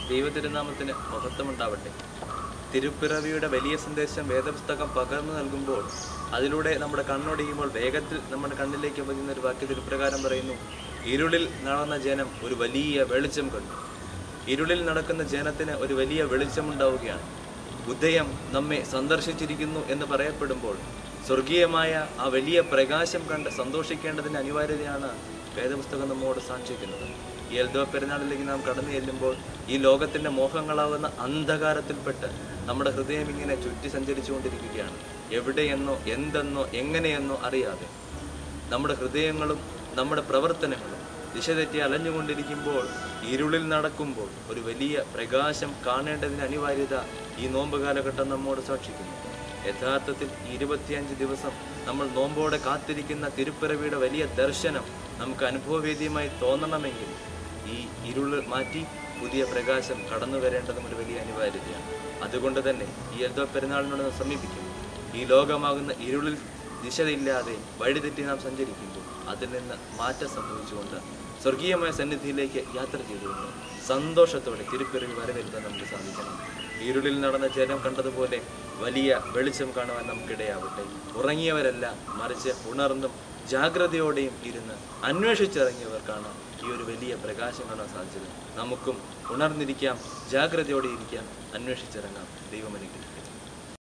ദൈവതിരുനാമത്തിന് മഹത്വമുണ്ടാവട്ടെ തിരുപ്പിറവിയുടെ വലിയ സന്ദേശം വേദപുസ്തകം പകർന്നു നൽകുമ്പോൾ അതിലൂടെ നമ്മുടെ കണ്ണൊടിയുമ്പോൾ വേഗത്തിൽ നമ്മുടെ കണ്ണിലേക്ക് പതിയുന്ന ഒരു വാക്യത്തിൽ ഇപ്രകാരം പറയുന്നു ഇരുളിൽ നടന്ന ജനം ഒരു വലിയ വെളിച്ചം കണ്ടു ഇരുളിൽ നടക്കുന്ന ജനത്തിന് ഒരു വലിയ വെളിച്ചമുണ്ടാവുകയാണ് ഉദയം നമ്മെ സന്ദർശിച്ചിരിക്കുന്നു എന്ന് പറയപ്പെടുമ്പോൾ സ്വർഗീയമായ ആ വലിയ പ്രകാശം കണ്ട് സന്തോഷിക്കേണ്ടതിൻ്റെ അനിവാര്യതയാണ് വേദപുസ്തകം നമ്മോട് സാക്ഷിക്കുന്നത് ഈ എൽദോ പെരുന്നാളിലേക്ക് നാം കടന്നു ചെല്ലുമ്പോൾ ഈ ലോകത്തിന്റെ മോഹങ്ങളാവുന്ന അന്ധകാരത്തിൽപ്പെട്ട് നമ്മുടെ ഹൃദയം ഇങ്ങനെ ചുറ്റി സഞ്ചരിച്ചുകൊണ്ടിരിക്കുകയാണ് എവിടെയെന്നോ എന്തെന്നോ എങ്ങനെയെന്നോ അറിയാതെ നമ്മുടെ ഹൃദയങ്ങളും നമ്മുടെ പ്രവർത്തനങ്ങളും ദിശ തെറ്റി അലഞ്ഞുകൊണ്ടിരിക്കുമ്പോൾ ഇരുളിൽ നടക്കുമ്പോൾ ഒരു വലിയ പ്രകാശം കാണേണ്ടതിന് അനിവാര്യത ഈ നോമ്പ് കാലഘട്ടം നമ്മോട് സാക്ഷിക്കുന്നു യഥാർത്ഥത്തിൽ ഈ ഇരുപത്തിയഞ്ച് ദിവസം നമ്മൾ നോമ്പോടെ കാത്തിരിക്കുന്ന തിരുപ്പിറവിയുടെ വലിയ ദർശനം നമുക്ക് അനുഭവവേദ്യമായി തോന്നണമെങ്കിൽ ഈ ഇരുള് മാറ്റി പുതിയ പ്രകാശം കടന്നു വരേണ്ടതും ഒരു വലിയ അനിവാര്യതയാണ് അതുകൊണ്ട് തന്നെ ഈ എൽദോ പെരുന്നാളിനോട് നാം സമീപിക്കുന്നു ഈ ലോകമാകുന്ന ഇരുളിൽ ദിശയില്ലാതെ വഴിതെറ്റി നാം സഞ്ചരിക്കുമ്പോൾ അതിൽ നിന്ന് മാറ്റം സംഭവിച്ചുകൊണ്ട് സ്വർഗീയമായ സന്നിധിയിലേക്ക് യാത്ര ചെയ്തുകൊണ്ട് സന്തോഷത്തോടെ തിരുപ്പിറവി വരവേൽക്കാൻ നമുക്ക് സാധിക്കണം ഇരുളിൽ നടന്ന ജനം കണ്ടതുപോലെ വലിയ വെളിച്ചം കാണുവാൻ നമുക്കിടയാവട്ടെ ഉറങ്ങിയവരല്ല മറിച്ച് ഉണർന്നും ജാഗ്രതയോടെയും ഇരുന്ന് അന്വേഷിച്ചിറങ്ങിയവർക്കാണ് ഈ ഒരു വലിയ പ്രകാശം കാണാൻ സാധിച്ചത് നമുക്കും ഉണർന്നിരിക്കാം ജാഗ്രതയോടെ ഇരിക്കാം അന്വേഷിച്ചിറങ്ങാം ദൈവം അനുഗ്രഹിക്കും